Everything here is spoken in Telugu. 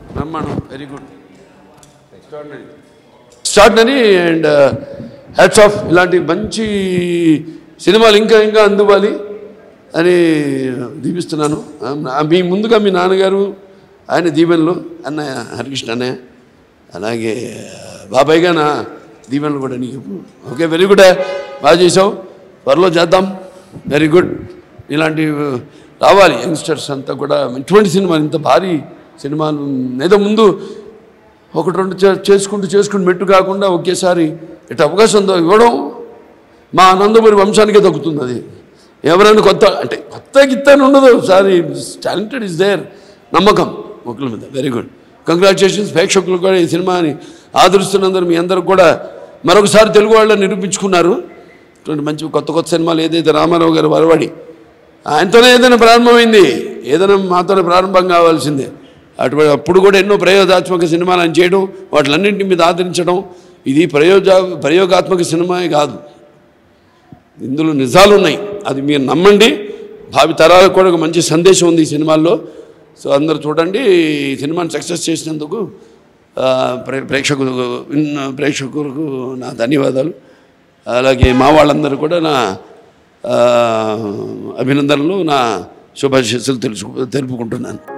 బ్రహ్మాండం very good extraordinary extraordinary and hats off ఇలాంటి మంచి సినిమాలు ఇంకా ఇంకా అందువాలి అని దీపిస్తున్నాను ఆ, మీ ముందుగా మీ నాన్నగారు ఆయన దీవెనలు అన్నయ్య హరికృష్ణ అన్నయ్య అలాగే బాబాయ్గా నా దీవెనలు కూడా నీకు ఓకే వెరీ గుడ్ బాగా చేసావు త్వరలో చేద్దాం వెరీ గుడ్ ఇలాంటి రావాలి యంగ్స్టర్స్ అంతా కూడా ఇటువంటి సినిమాలు ఇంత భారీ సినిమాలు ఏదో ముందు ఒకటి రెండు చే- చేసుకుంటూ చేసుకుంటూ మెట్టు కాకుండా ఒకేసారి ఇటు అవకాశం ఉందో ఇవ్వడం మా ఆనందపురి వంశానికే తగ్గుతుంది అది ఎవరైనా కొత్త అంటే కొత్త గిత్త అని ఉండదు సారీ టాలెంటెడ్ ఇస్ దేర్ నమ్మకం ఒకరి మీద వెరీ గుడ్ కంగ్రాచులేషన్స్ ప్రేక్షకులు కూడా ఈ సినిమాని ఆదరిస్తున్నందుకు మీ అందరూ కూడా మరొకసారి తెలుగు వాళ్ళని నిరూపించుకున్నారు ఇటువంటి మంచి కొత్త కొత్త సినిమాలు ఏదైతే రామారావు గారు వరవాడి ఆయనతోనే ఏదైనా ప్రారంభమైంది ఏదైనా మాతోనే ప్రారంభం కావాల్సిందే అటువంటి అప్పుడు కూడా ఎన్నో ప్రయోగాత్మక సినిమాలు ఆయన చేయడం వాటిలన్నింటి మీద ఆదరించడం ఇది ప్రయోజ ప్రయోగాత్మక సినిమాయే కాదు ఇందులో నిజాలు ఉన్నాయి అది మీరు నమ్మండి భావి తరాలకు కూడా ఒక మంచి సందేశం ఉంది ఈ సినిమాల్లో సో అందరూ చూడండి ఈ సినిమాని సక్సెస్ చేసినందుకు ఆ, ప్రే- ప్రేక్షకులు ఇన్- ప్రేక్షకులకు నా ధన్యవాదాలు అలాగే మా వాళ్ళందరూ కూడా నా ఆ, అభినందనలు నా శుభాశీస్సులు తెలుసు తెలుపుకుంటున్నాను